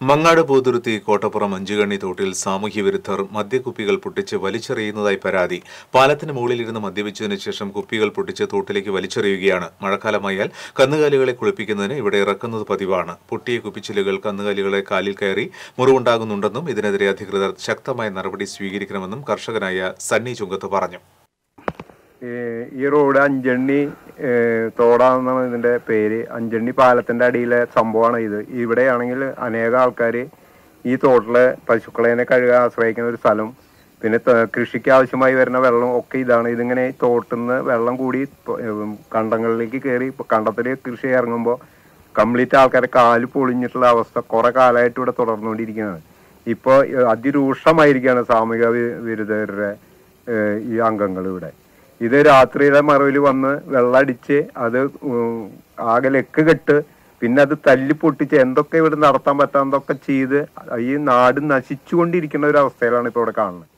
മങ്ങാട് പൂതുരുത്തി കോട്ടപ്പുറം അഞ്ചുകണ്ണി തോട്ടിൽ സാമൂഹ്യ വിരുദ്ധർ മദ്യക്കുപ്പികൾ പൊട്ടിച്ച് വലിച്ചെറിയുന്നതായി പരാതി പാലത്തിന് മുകളിലിരുന്ന് മദ്യപിച്ചതിനു ശേഷം കുപ്പികൾ പൊട്ടിച്ച് തോട്ടിലേക്ക് വലിച്ചെറിയുകയാണ് മഴക്കാലമായാൽ കന്നുകാലികളെ കുളിപ്പിക്കുന്നതിന് ഇവിടെ ഇറക്കുന്നത് പതിവാണ് പൊട്ടിയ കുപ്പിച്ചിലുകൾ കന്നുകാലികളെ കാലിൽ കയറി മുറിവുണ്ടാകുന്നുണ്ടെന്നും ഇതിനെതിരെ അധികൃതർ ശക്തമായ നടപടി സ്വീകരിക്കണമെന്നും കർഷകനായ സണ്ണി ചുങ്കത്ത് പറഞ്ഞു ഈ- ഈ റോഡ് അഞ്ചണ്ണി ഏഹ്, തോടാണെന്നാണ് ഇതിന്റെ പേര് അഞ്ചണ്ണി പാലത്തിന്റെ അടിയിലെ സംഭവമാണ് ഇത് ഇവിടെയാണെങ്കിൽ അനേക ആൾക്കാർ ഈ തോട്ടിലെ പശുക്കളേനെ കഴുകാൻ ആശ്രയിക്കുന്ന ഒരു സ്ഥലം പിന്നെ ത- കൃഷിക്ക് ആവശ്യമായി വരുന്ന വെള്ളം ഒക്കെ ഇതാണ് ഇതിങ്ങനെ തോട്ടിൽ നിന്ന് വെള്ളം കൂടി പ- ഉം, കണ്ടങ്ങളിലേക്ക് കയറി ഇപ്പൊ കണ്ടത്തിൽ കൃഷി ഇറങ്ങുമ്പോൾ കംപ്ലീറ്റ് ആൾക്കാരെ കാല് പൊളിഞ്ഞിട്ടുള്ള അവസ്ഥ കുറെ കാലമായിട്ട് ഇവിടെ തുടർന്നുകൊണ്ടിരിക്കുന്നതാണ് ഇപ്പോൾ അതിരൂക്ഷമായിരിക്കുകയാണ് സാമൂഹിക വി- വിരുദ്ധരുടെ ഏഹ്, ഈ അംഗങ്ങൾ ഇവിടെ ഇത് രാത്രിയുടെ മറവിൽ വന്ന് വെള്ളമടിച്ച് അത് ഉം, ആകെ ലെക്ക് കെട്ട് പിന്നെ അത് തല്ലി പൊട്ടിച്ച് എന്തൊക്കെ ഇവിടെ നടത്താൻ പറ്റാന്നതൊക്കെ ചെയ്ത് ഈ നാട് നശിച്ചുകൊണ്ടിരിക്കുന്ന ഒരു അവസ്ഥയിലാണ് ഇപ്പോൾ ഇവിടെ കാണുന്നത്